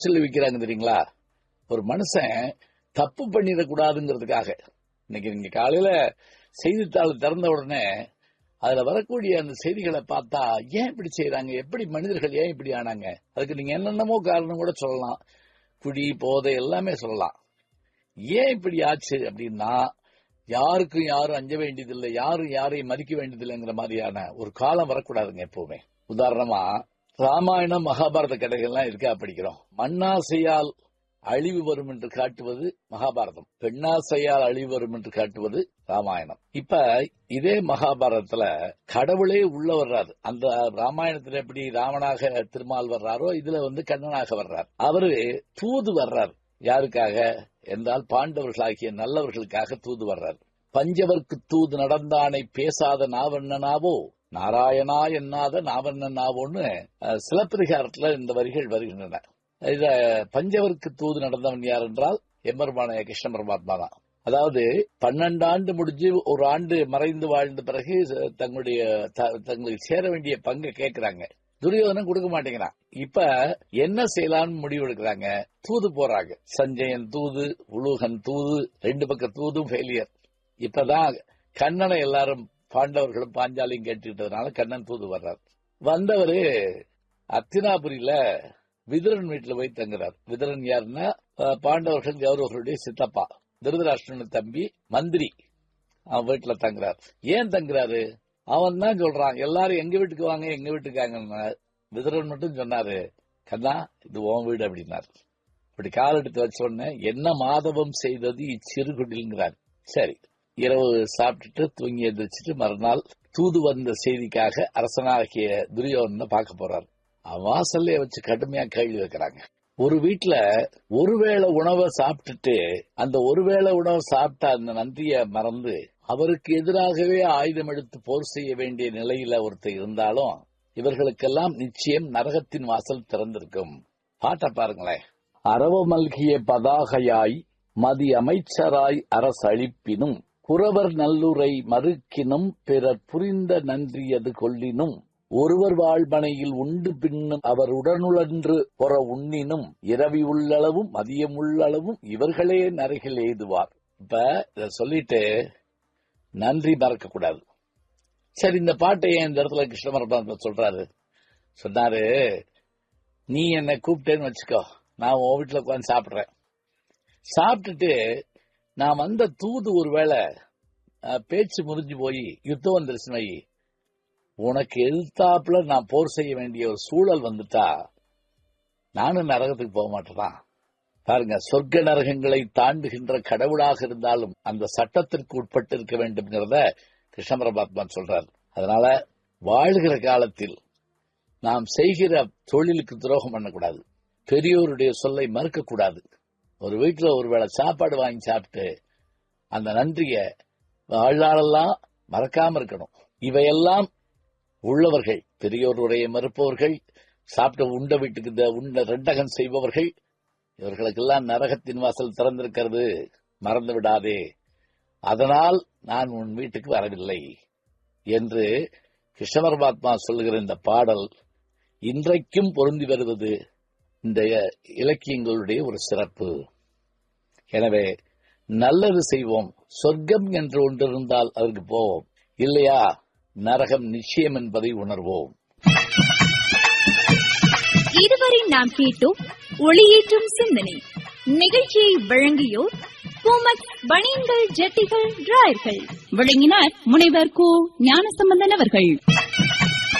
சொல்லி வைக்கிறாங்க தெரியுங்களா ஒரு மனுஷன் தப்பு பண்ணிடக்கூடாதுங்கிறதுக்காக இன்னைக்கு நீங்க காலையில செய்தித்தாள் திறந்த உடனே அதுல வரக்கூடிய அந்த செய்திகளை பார்த்தா ஏன் இப்படி செய்யறாங்க எப்படி மனிதர்கள் ஏன் இப்படி ஆனாங்க அதுக்கு நீங்க என்னென்னமோ காரணம் கூட சொல்லலாம் குடி போதை எல்லாமே சொல்லலாம் ஏன் இப்படி ஆச்சு அப்படின்னா யாருக்கும் யாரும் அஞ்ச வேண்டியதில்லை யாரும் யாரையும் மதிக்க வேண்டியதில்லைங்கிற மாதிரியான ஒரு காலம் வரக்கூடாதுங்க எப்பவுமே உதாரணமா ராமாயணம் மகாபாரத கதைகள்லாம் இருக்கா படிக்கிறோம் மண்ணாசையால் அழிவு வரும் என்று காட்டுவது மகாபாரதம் பெண்ணாசையால் அழிவு வரும் என்று காட்டுவது ராமாயணம் இப்ப இதே மகாபாரதத்துல கடவுளே உள்ள வர்றாரு அந்த ராமாயணத்துல எப்படி ராமனாக திருமால் வர்றாரோ இதுல வந்து கண்ணனாக வர்றார் அவரு தூது வர்றார் யாருக்காக என்றால் பாண்டவர்களாகிய நல்லவர்களுக்காக தூது வர்றார் பஞ்சவர்க்கு தூது நடந்தானை பேசாத நாவண்ணனாவோ நாராயணா என்னாத நாவண்ணனாவோன்னு அஹ், சிலப்பதிகாரத்துல இந்த வரிகள் வருகின்றன இத பஞ்சவர்க்கு தூது நடந்தவன் யார் என்றால் எம்பெருமான கிருஷ்ண பரமாத்மா தான் அதாவது பன்னெண்டு ஆண்டு முடிஞ்சு ஒரு ஆண்டு மறைந்து வாழ்ந்த பிறகு தங்களுடைய த- தங்களுக்கு சேர வேண்டிய பங்கை கேட்கிறாங்க துரியோதனன் கொடுக்க மாட்டேங்கிறான் இப்ப என்ன செய்யலாம்னு முடிவு எடுக்கிறாங்க தூது போறாங்க சஞ்சயன் தூது உலூகன் தூது ரெண்டு பக்கம் தூதும் ஃபெயிலியர் இப்பதான் கண்ணனை எல்லாரும் பாண்டவர்களும் பாஞ்சாலியும் கேட்டுக்கிட்டதுனால கண்ணன் தூது வர்றார் வந்தவரு அத்தினாபுரியில விதுரன் வீட்டுல போய் தங்குறார் விதுரன் யாருன்னா அஹ், பாண்டவர்கள் கௌரவர்களுடைய சித்தப்பா திருதராஷ்டிரன் தம்பி மந்திரி அவன் வீட்டுல தங்குறார் ஏன் தங்குறாரு அவன் தான் சொல்றான் எல்லாரும் எங்க வீட்டுக்கு வாங்க எங்க வீட்டுக்கு வாங்கன்னா விதுரன் மட்டும் சொன்னாரு கண்ணா இது உன் வீடு அப்படின்னாரு இப்படி கால் எடுத்து வச்ச உடனே என்ன மாதவம் செய்தது இச்சிறு குடிலுங்கிறார் சரி இரவு சாப்பிட்டுட்டு தூங்கி எந்திரிச்சிட்டு மறுநாள் தூது வந்த செய்திக்காக அரசனாகிய துரியோதனை பார்க்க போறார் அவன் வாசல்லே வச்சு கடுமையா கேள்வி வைக்கிறாங்க ஒரு வீட்டுல ஒருவேளை உணவை சாப்பிட்டுட்டு அந்த ஒருவேளை உணவை சாப்பிட்ட அந்த நன்றிய மறந்து அவருக்கு எதிராகவே ஆயுதம் எடுத்து போர் செய்ய வேண்டிய நிலையில ஒருத்தர் இருந்தாலும் இவர்களுக்கெல்லாம் நிச்சயம் நரகத்தின் வாசல் திறந்திருக்கும் பாட்ட பாருங்களேன் அரவ மல்கிய பதாகையாய் மதி அமைச்சராய் அரசளிப்பினும் குறவர் நல்லுரை மறுக்கினும் பிறர் புரிந்த நன்றியது கொள்ளினும் ஒருவர் வாழ்மனையில் உண்டு பின்னும் அவர் உடனுழன்று பொற உண்ணினும் இரவி உள்ளளவும் மதியம் உள்ளளவும் இவர்களே நரகில் எய்துவார் இப்ப இத சொல்லிட்டு நன்றி மறக்க கூடாது சரி இந்த பாட்டை ஏன் இந்த இடத்துல கிருஷ்ண பரமாத்மா சொல்றாரு சொன்னாரு நீ என்னை கூப்பிட்டேன்னு வச்சுக்கோ நான் உன் வீட்டுல உட்காந்து சாப்பிடுறேன் சாப்பிட்டுட்டு நான் வந்த தூது ஒருவேளை அஹ், பேச்சு முறிஞ்சு போய் யுத்தம் வந்துருச்சுன்னு வை உனக்கு எதிர்த்தாப்புல நான் போர் செய்ய வேண்டிய ஒரு சூழல் வந்துட்டா நானும் நரகத்துக்கு போக மாட்டேனா பாருங்க சொர்க்க நரகங்களை தாண்டுகின்ற கடவுளாக இருந்தாலும் அந்த சட்டத்திற்கு உட்பட்டு இருக்க வேண்டும்ங்கிறத கிருஷ்ண பரமாத்மா சொல்றார் அதனால வாழ்கிற காலத்தில் நாம் செய்கிற தொழிலுக்கு துரோகம் பண்ணக்கூடாது பெரியோருடைய சொல்லை மறுக்க கூடாது ஒரு வீட்டுல ஒருவேளை சாப்பாடு வாங்கி சாப்பிட்டு அந்த நன்றிய வாழ்நாளெல்லாம் மறக்காம இருக்கணும் இவையெல்லாம் உள்ளவர்கள் பெரியோர் உரையை மறுப்பவர்கள் சாப்பிட்ட உண்ட வீட்டுக்கு இந்த உண்ட ரெண்டகம் செய்பவர்கள் இவர்களுக்கெல்லாம் நரகத்தின் வாசல் திறந்திருக்கிறது மறந்து விடாதே அதனால் நான் உன் வீட்டுக்கு வரவில்லை என்று கிருஷ்ண பரமாத்மா சொல்லுகிற இந்த பாடல் இன்றைக்கும் பொருந்தி வருவது இந்த இலக்கியங்களுடைய ஒரு சிறப்பு எனவே நல்லது செய்வோம் சொர்க்கம் என்று ஒன்று இருந்தால் அதற்கு போவோம் இல்லையா நரகம் நிச்சயம் என்பதை உணர்வோம் இதுவரை நாம் கேட்டோம் ஒளியேற்றும் சிந்தனை நிகழ்ச்சியை வழங்கியோர் பூமக் பனியன்கள் ஜட்டிகள் டிராயர்கள் வழங்கினார் முனைவர் கு ஞானசம்பந்தன் அவர்கள்